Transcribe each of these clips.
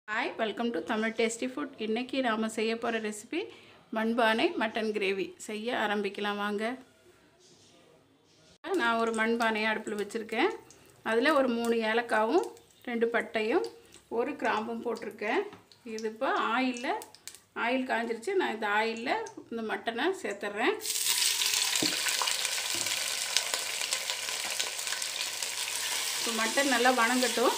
hi welcome to Tamil tasty food இன்றைக்கி நாம் செய்ய போகிற ரெசிபி மண்பானை மட்டன் கிரேவி செய்ய ஆரம்பிக்கலாம் வாங்க நான் ஒரு மண்பானையை அடுப்பில் வச்சுருக்கேன் அதில் ஒரு மூணு ஏலக்காவும் ரெண்டு பட்டையும் ஒரு கிராம்பும் போட்டிருக்கேன் இது இப்போ ஆயிலில் ஆயில் காஞ்சிருச்சு நான் இந்த ஆயிலில் இந்த மட்டனை சேர்த்துட்றேன் இப்போ மட்டன் நல்லா வணங்கட்டும்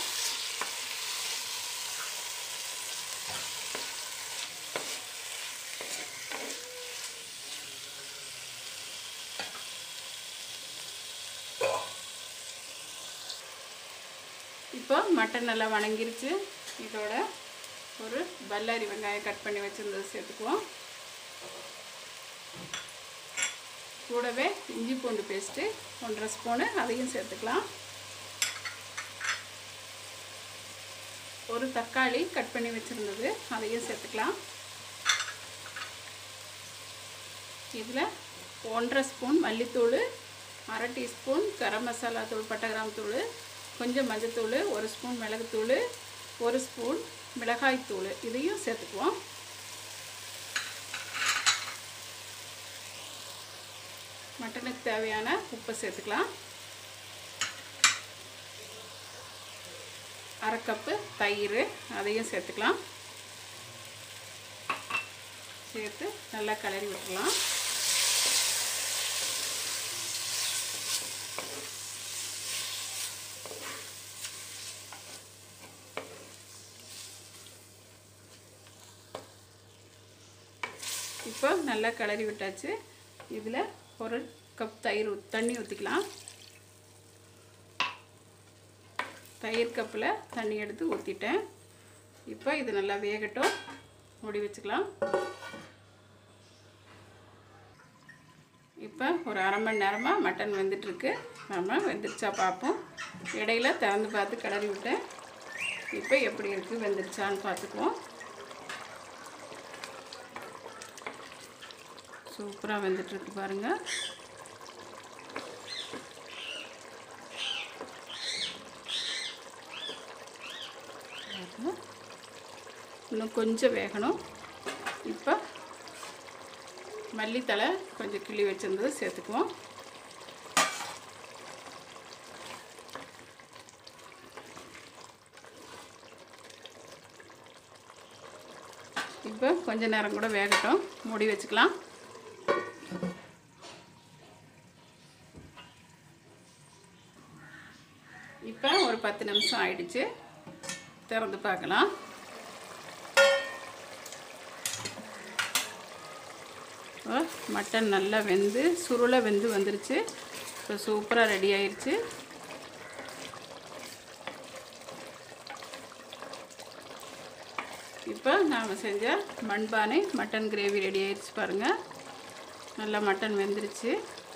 இப்போ மட்டன் நல்லா வணங்கிருச்சு இதோட ஒரு பல்லாரி வெங்காயம் கட் பண்ணி வச்சுருந்தது சேர்த்துக்குவோம் கூடவே இஞ்சி பூண்டு பேஸ்ட்டு ஒன்றரை ஸ்பூனு அதையும் சேர்த்துக்கலாம் ஒரு தக்காளி கட் பண்ணி வச்சுருந்தது அதையும் சேர்த்துக்கலாம் இதில் ஒன்றரை ஸ்பூன் மல்லித்தூள் அரை டீஸ்பூன் கரம் மசாலா தூள் பட்டை கிராம் தூள் கொஞ்சம் மஞ்சத்தூள் ஒரு ஸ்பூன் மிளகுத்தூள் ஒரு ஸ்பூன் மிளகாய்த்தூள் இதையும் சேர்த்துக்குவோம் மட்டனுக்கு தேவையான உப்பை சேர்த்துக்கலாம் அரை கப்பு தயிர் அதையும் சேர்த்துக்கலாம் சேர்த்து நல்லா கிளறி விட்டுடலாம் இப்போ நல்லா கிளறி விட்டாச்சு இதில் ஒரு கப் தயிர் ஊத் தண்ணி ஊற்றிக்கலாம் தயிர் கப்பில் தண்ணி எடுத்து ஊற்றிட்டேன் இப்போ இது நல்லா வேகட்டும் மூடி வச்சுக்கலாம் இப்போ ஒரு அரை மணி நேரமாக மட்டன் வெந்துட்டுருக்கு நம்ம வெந்துருச்சா பார்ப்போம் இடையில திறந்து பார்த்து கிளறி விட்டேன் இப்போ எப்படி இருக்குது வெந்துருச்சான்னு பார்த்துக்குவோம் சூப்பராக வெந்துட்டுருக்கு பாருங்கள் இன்னும் கொஞ்சம் வேகணும் இப்போ மல்லித்தலை கொஞ்சம் கிள்ளி வச்சுருந்தது சேர்த்துக்குவோம் இப்போ கொஞ்ச நேரம் கூட வேகட்டும் மூடி வச்சுக்கலாம் இப்போ ஒரு பத்து நிமிஷம் ஆயிடுச்சு திறந்து பார்க்கலாம் இப்போ மட்டன் நல்லா வெந்து சுருளை வெந்து வந்துருச்சு இப்போ சூப்பராக ரெடி ஆயிடுச்சு இப்போ நாம் செஞ்ச மண்பானை மட்டன் கிரேவி ரெடி ஆயிடுச்சு பாருங்கள் நல்லா மட்டன் வெந்துருச்சு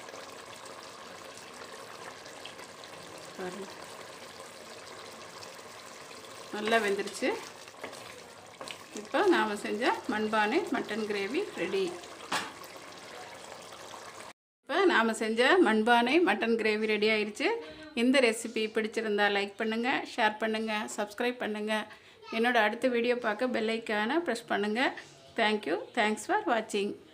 பாருங்கள் நல்லா வெந்துருச்சு இப்போ நாம் செஞ்ச மண்பானை மட்டன் கிரேவி ரெடி இப்போ நாம் செஞ்ச மண்பானை மட்டன் கிரேவி ரெடி ஆயிடுச்சு இந்த ரெசிபி பிடிச்சிருந்தா லைக் பண்ணுங்கள் ஷேர் பண்ணுங்கள் சப்ஸ்கிரைப் பண்ணுங்கள் என்னோடய அடுத்த வீடியோ பார்க்க பெல்லைக்கான ப்ரெஸ் பண்ணுங்கள் தேங்க்யூ தேங்க்ஸ் ஃபார் வாட்சிங்